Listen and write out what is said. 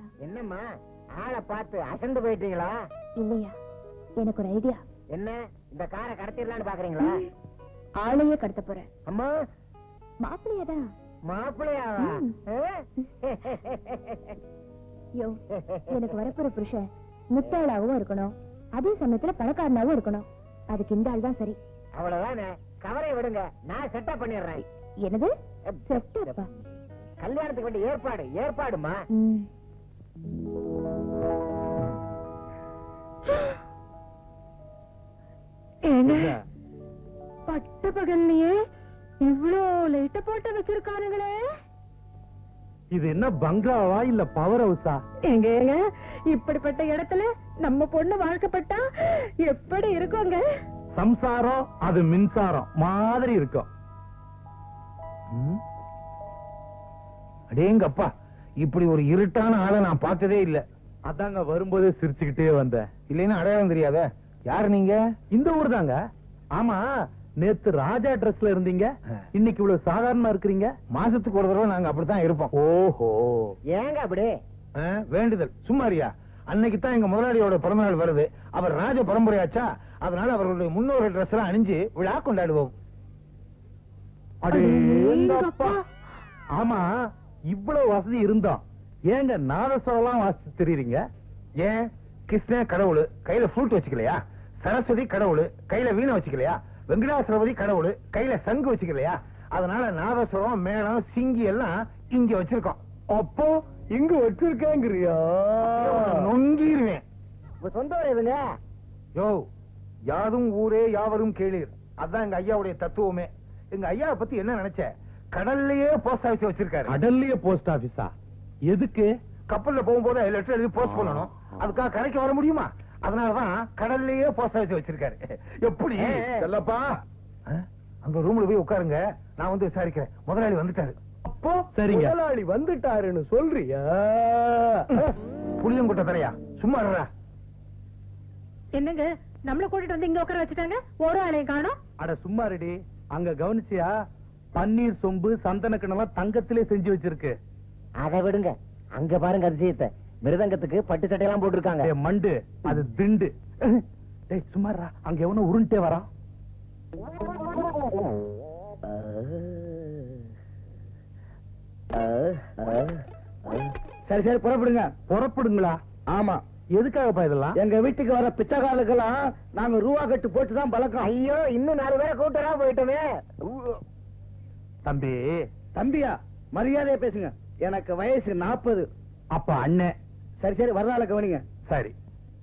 என்னம்மா ஆளை பார்த்து அசந்து போயிட்டீங்களா இல்லையா எனக்கு ஒரு ஐடியா என்ன இந்த காரை கடத்திடலான்னு பாக்குறீங்களா ஆளையே கடத்த போறேன் அம்மா மாப்பிள்ளையாதான் மாப்பிள்ளையாவா ம். ஆ? யோ எனக்கு வரப்போற புருஷன் முத்தாளாவும் இருக்கணும் அதே சமயத்துல பணக்காரனாவும் இருக்கணும் அதுக்கு இந்த ஆள் தான் சரி அவ்வளவுதானே கவரை விடுங்க நான் செட்டப் பண்ணிடுறேன் என்னது செட்டப்பா கல்யாணத்துக்கு வேண்டிய ஏற்பாடு ஏற்பாடுமா ம். பட்ட பகல்லையே இவ்ளோ லைட்ட போட்டு வச்சிருக்கானுங்களே இது என்ன பங்களாவா இல்ல பவர் ஹவுஸா எங்க ஏங்க இப்படிப்பட்ட இடத்துல நம்ம பொண்ணு வாழ்க்கப்பட்டா எப்படி இருக்குங்க சம்சாரம் அது மின்சாரம் மாதிரி இருக்கும் ம்? அடேங்கப்பா இப்படி ஒரு இருட்டான ஆளை நான் பார்த்ததே இல்ல அதாங்க வரும்போதே சிரிச்சுக்கிட்டே வந்தேன் இல்லைன்னா அடையாளம் தெரியாத யாரு நீங்க இந்த ஊர் தாங்க ஆமா நேத்து ராஜா ட்ரெஸ்ல இருந்தீங்க இன்னைக்கு இவ்வளவு சாதாரணமா இருக்கிறீங்க மாசத்துக்கு ஒரு தடவை நாங்க அப்படித்தான் இருப்போம் ஓஹோ ஏங்க அப்படி ஆ, வேண்டுதல் சும்மாரியா அன்னைக்கு தான் எங்க முதலாளியோட பிறந்தநாள் வருது அவர் ராஜ பரம்பரையாச்சா அதனால அவர்களுடைய முன்னோர்கள் ட்ரெஸ் எல்லாம் அணிஞ்சு விழா கொண்டாடுவோம் அடேங்கப்பா. ஆமா இவ்வளவு வசதி இருந்தோம் ஏங்க நாதஸ்வரம் வாசிச்சு தெரியுறீங்க ஏன் கிருஷ்ண கடவுள் கையில ஃப்ளூட் வச்சுக்கலையா சரஸ்வதி கடவுள் கையில வீணை வச்சுக்கலையா வெங்கடாசரபதி கடவுள் கையில சங்கு வச்சுக்கலையா அதனால நாதஸ்வரம் மேளம் சிங்கி எல்லாம் இங்க வச்சிருக்கோம் அப்போ இங்க வச்சிருக்கேங்கிறியா நொங்கிருவேன் உங்க சொந்த ஊர் எதுங்க யோ யாதும் ஊரே யாவரும் கேளீர் அதான் எங்க ஐயாவுடைய தத்துவமே எங்க ஐயாவை பத்தி என்ன நினைச்ச கடல்லையே போஸ்ட் ஆபீஸ் வச்சிருக்காரு கடல்லையே போஸ்ட் ஆபீஸா எதுக்கு கப்பல்ல போகும்போது லெட்டர் எழுதி போஸ்ட் பண்ணணும் அதுக்காக கரைக்கு வர முடியுமா அதனாலதான் கடல்லையே போஸ்ட் ஆபீஸ் வச்சிருக்காரு எப்படி செல்லப்பா ஆ? அங்க ரூம்ல போய் உட்காருங்க நான் வந்து விசாரிக்கிறேன் முதலாளி வந்துட்டாரு அப்போ சரிங்க முதலாளி வந்துட்டாருன்னு சொல்றியா புளியங்குட்ட தரையா சும்மா இருடா. என்னங்க நம்மள கூட்டிட்டு வந்து இங்க உட்கார வச்சுட்டாங்க ஒரு ஆளையும் காணோம் அட சும்மா ரெடி அங்க கவனிச்சியா பன்னீர் சொம்பு சந்தன கிணலாம் தங்கத்திலே செஞ்சு வச்சிருக்கு அதை விடுங்க அங்க பாருங்க அதிசயத்தை மிருதங்கத்துக்கு பட்டு சட்டையெல்லாம் போட்டிருக்காங்க டேய் மண்டு அது திண்டு டேய் சும்மாரா அங்க எவனோ உருண்டே வரான் சரி சரி புறப்படுங்க புறப்படுங்களா ஆமா எதுக்காகப்பா இதெல்லாம் எங்க வீட்டுக்கு வர பிச்சைக்காரர்களுக்கெல்லாம் நாங்க ரூபா கட்டு போட்டு தான் பழக்கம் ஐயோ இன்னும் நாலு பேரை கூட்டரா போயிட்டோமே தம்பி தம்பியா மரியாதையா பேசுங்க எனக்கு வயசு நாற்பது அப்ப அண்ணன் சரி சரி வரலால கவனிங்க சரி